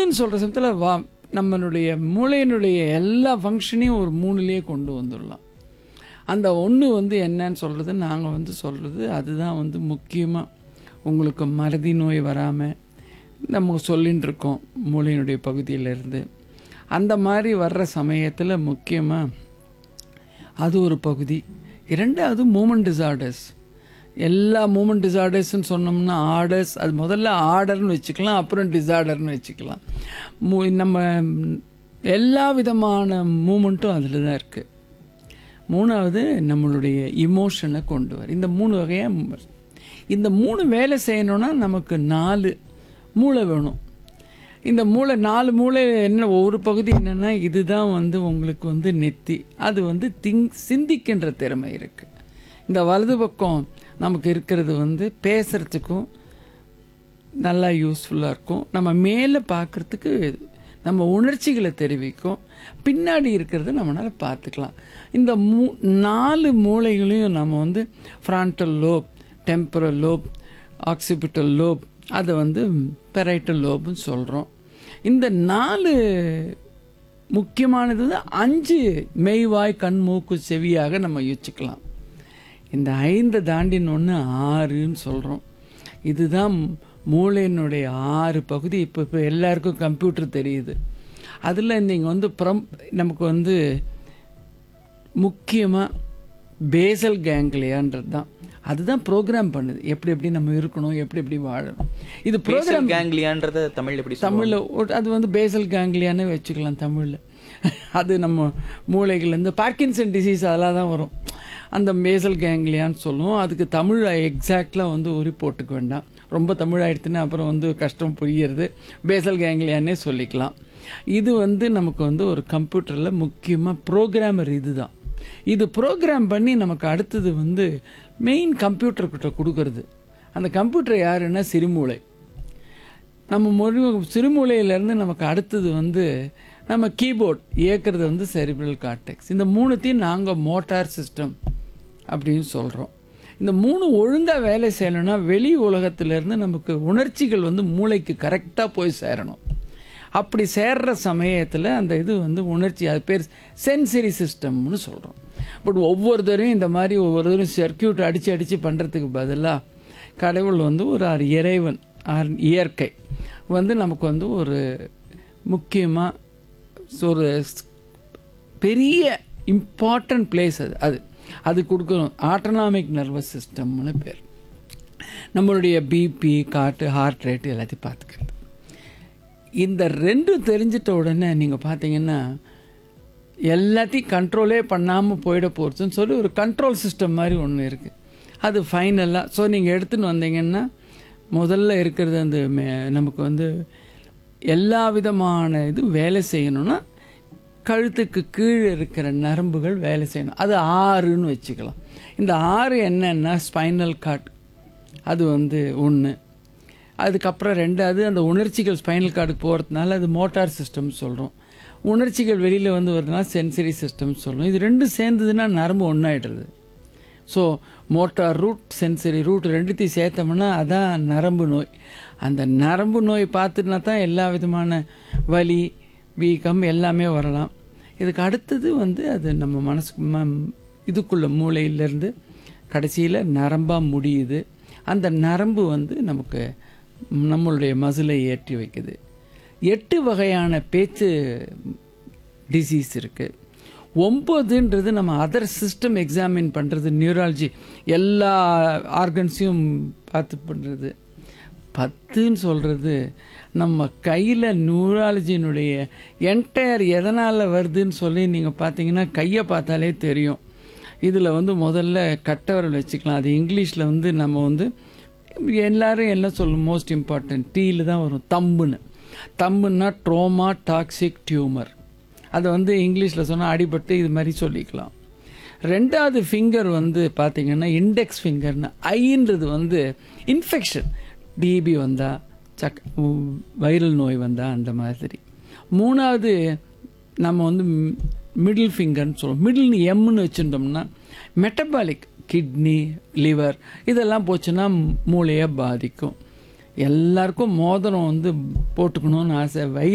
மூணுன்னு சொல்கிற சமயத்தில் வா நம்மளுடைய மூளையினுடைய எல்லா ஃபங்க்ஷனையும் ஒரு மூணுலேயே கொண்டு வந்துடலாம் அந்த ஒன்று வந்து என்னன்னு சொல்கிறது நாங்கள் வந்து சொல்கிறது அதுதான் வந்து முக்கியமாக உங்களுக்கு மறதி நோய் வராமல் நம்ம சொல்லின்னு இருக்கோம் மூளையினுடைய பகுதியிலேருந்து அந்த மாதிரி வர்ற சமயத்தில் முக்கியமாக அது ஒரு பகுதி இரண்டாவது மூமெண்ட் டிசார்டர்ஸ் எல்லா மூமெண்ட் டிசார்டர்ஸ்னு சொன்னோம்னா ஆர்டர்ஸ் அது முதல்ல ஆர்டர்னு வச்சுக்கலாம் அப்புறம் டிசார்டர்னு வச்சுக்கலாம் மூ நம்ம எல்லா விதமான மூமெண்ட்டும் அதில் தான் இருக்குது மூணாவது நம்மளுடைய இமோஷனை கொண்டு வர இந்த மூணு வகையாக இந்த மூணு வேலை செய்யணும்னா நமக்கு நாலு மூளை வேணும் இந்த மூளை நாலு மூளை என்ன ஒவ்வொரு பகுதி என்னென்னா இதுதான் வந்து உங்களுக்கு வந்து நெத்தி அது வந்து திங் சிந்திக்கின்ற திறமை இருக்குது இந்த வலது பக்கம் நமக்கு இருக்கிறது வந்து பேசுகிறதுக்கும் நல்லா யூஸ்ஃபுல்லாக இருக்கும் நம்ம மேலே பார்க்குறதுக்கு நம்ம உணர்ச்சிகளை தெரிவிக்கும் பின்னாடி இருக்கிறத நம்மளால் பார்த்துக்கலாம் இந்த மூ நாலு மூளைகளையும் நம்ம வந்து frontal lobe temporal lobe occipital lobe அதை வந்து பெரைட்டல் லோப்னு சொல்கிறோம் இந்த நாலு முக்கியமானது வந்து அஞ்சு மெய்வாய் கண் மூக்கு செவியாக நம்ம யோசிச்சுக்கலாம் இந்த ஐந்தை தாண்டினொன்று ஆறுன்னு சொல்கிறோம் இதுதான் மூளையினுடைய ஆறு பகுதி இப்போ இப்போ எல்லாருக்கும் கம்ப்யூட்டர் தெரியுது அதில் நீங்கள் வந்து புறம் நமக்கு வந்து முக்கியமாக பேசல் கேங்லியான்றது தான் அதுதான் ப்ரோக்ராம் பண்ணுது எப்படி எப்படி நம்ம இருக்கணும் எப்படி எப்படி வாழணும் இது ப்ரோக்ராம் கேங்லியான்றத தமிழ் எப்படி சொல்லுவாங்க? தமிழில் அது வந்து பேசல் கேங்லியானே வச்சுக்கலாம் தமிழில் அது நம்ம மூளைகள்லேருந்து பார்க்கின்சன் டிசீஸ் அதெல்லாம் தான் வரும் அந்த பேசல் கேங்லியான்னு சொல்லுவோம் அதுக்கு தமிழ் எக்ஸாக்டாக வந்து உரி போட்டுக்க வேண்டாம் ரொம்ப தமிழ் ஆயிடுத்துன்னா அப்புறம் வந்து கஷ்டம் புரிகிறது பேசல் கேங்லியானே சொல்லிக்கலாம் இது வந்து நமக்கு வந்து ஒரு கம்ப்யூட்டரில் முக்கியமாக ப்ரோக்ராமர் இதுதான் இது ப்ரோக்ராம் பண்ணி நமக்கு அடுத்தது வந்து மெயின் கம்ப்யூட்டர்கிட்ட கொடுக்கறது அந்த கம்ப்யூட்டர் யாருன்னா சிறுமூளை நம்ம மொழி சிறுமூலையிலேருந்து நமக்கு அடுத்தது வந்து நம்ம கீபோர்ட் இயக்கிறது வந்து செரிபிரல் கார்டெக்ஸ் இந்த மூணுத்தையும் நாங்கள் மோட்டார் சிஸ்டம் அப்படின்னு சொல்கிறோம் இந்த மூணு ஒழுங்காக வேலை செய்யணும்னா வெளி உலகத்திலேருந்து நமக்கு உணர்ச்சிகள் வந்து மூளைக்கு கரெக்டாக போய் சேரணும் அப்படி சேர்ற சமயத்தில் அந்த இது வந்து உணர்ச்சி அது பேர் சென்சரி சிஸ்டம்னு சொல்கிறோம் பட் ஒவ்வொருத்தரையும் இந்த மாதிரி ஒவ்வொருத்தரும் சர்க்கியூட் அடித்து அடித்து பண்ணுறதுக்கு பதிலாக கடவுள் வந்து ஒரு ஆர் இறைவன் ஆர் இயற்கை வந்து நமக்கு வந்து ஒரு முக்கியமாக ஒரு பெரிய இம்பார்ட்டன்ட் பிளேஸ் அது அது அது கொடுக்கணும் ஆட்டோனாமிக் நர்வஸ் சிஸ்டம்னு பேர் நம்மளுடைய பிபி காட்டு ஹார்ட் ரேட் எல்லாத்தையும் பார்த்துக்கிறது இந்த ரெண்டும் தெரிஞ்சிட்ட உடனே நீங்கள் பார்த்தீங்கன்னா எல்லாத்தையும் கண்ட்ரோலே பண்ணாமல் போயிட போகிறதுன்னு சொல்லி ஒரு கண்ட்ரோல் சிஸ்டம் மாதிரி ஒன்று இருக்குது அது ஃபைனலாக ஸோ நீங்கள் எடுத்துன்னு வந்தீங்கன்னா முதல்ல இருக்கிறது அந்த மே- நமக்கு வந்து எல்லா விதமான இது வேலை செய்யணும்னா கழுத்துக்கு கீழே இருக்கிற நரம்புகள் வேலை செய்யணும் அது ஆறுன்னு வச்சுக்கலாம் இந்த ஆறு என்னன்னா ஸ்பைனல் கார்ட் அது வந்து ஒன்று அதுக்கப்புறம் ரெண்டாவது அந்த உணர்ச்சிகள் ஸ்பைனல் கார்டுக்கு போகிறதுனால அது மோட்டார் சிஸ்டம் சொல்கிறோம் உணர்ச்சிகள் வெளியில் வந்து வருதுனால சென்சரி சிஸ்டம் சொல்கிறோம் இது ரெண்டும் சேர்ந்ததுன்னா நரம்பு ஒன்றாயிடுறது so motor root sensory root ரெண்டுத்தையும் சேர்த்தோம்னா அதான் நரம்பு நோய் அந்த நரம்பு நோய் பார்த்துனா தான் எல்லா விதமான வலி வீக்கம் எல்லாமே வரலாம் இதுக்கு அடுத்தது வந்து அது நம்ம மனசுக்கு ம- இதுக்குள்ள மூளையிலேருந்து கடைசியில் நரம்பாக முடியுது அந்த நரம்பு வந்து நமக்கு நம்மளுடைய மசிலை ஏற்றி வைக்குது எட்டு வகையான பேச்சு டிசீஸ் இருக்குது ஒம்பதுன்றது நம்ம அதர் சிஸ்டம் எக்ஸாமின் பண்ணுறது நியூராலஜி எல்லா ஆர்கன்ஸையும் பார்த்து பண்ணுறது பத்துன்னு சொல்கிறது நம்ம கையில் நியூராலஜினுடைய என்டையர் எதனால் வருதுன்னு சொல்லி நீங்கள் பார்த்தீங்கன்னா கையை பார்த்தாலே தெரியும் இதில் வந்து முதல்ல கட்டவரல் வச்சுக்கலாம் அது இங்கிலீஷில் வந்து நம்ம வந்து எல்லாரும் என்ன சொல்லும் மோஸ்ட் இம்பார்ட்டன்ட் டீயில் தான் வரும் தம்புன்னு தம்புன்னா ட்ரோமா டாக்ஸிக் டியூமர் அதை வந்து இங்கிலீஷில் சொன்னால் அடிபட்டு இது மாதிரி சொல்லிக்கலாம் ரெண்டாவது ஃபிங்கர் வந்து பார்த்தீங்கன்னா இண்டெக்ஸ் ஃபிங்கர்னு ஐன்றது வந்து இன்ஃபெக்ஷன் டிபி வந்தால் சக் வைரல் நோய் வந்தால் அந்த மாதிரி மூணாவது நம்ம வந்து மிடில் ஃபிங்கர்னு சொல்லுவோம் மிடில் எம்னு வச்சுட்டோம்னா மெட்டபாலிக் கிட்னி லிவர் இதெல்லாம் போச்சுன்னா மூளையை பாதிக்கும் எல்லாருக்கும் மோதிரம் வந்து போட்டுக்கணும்னு ஆசை வயிறு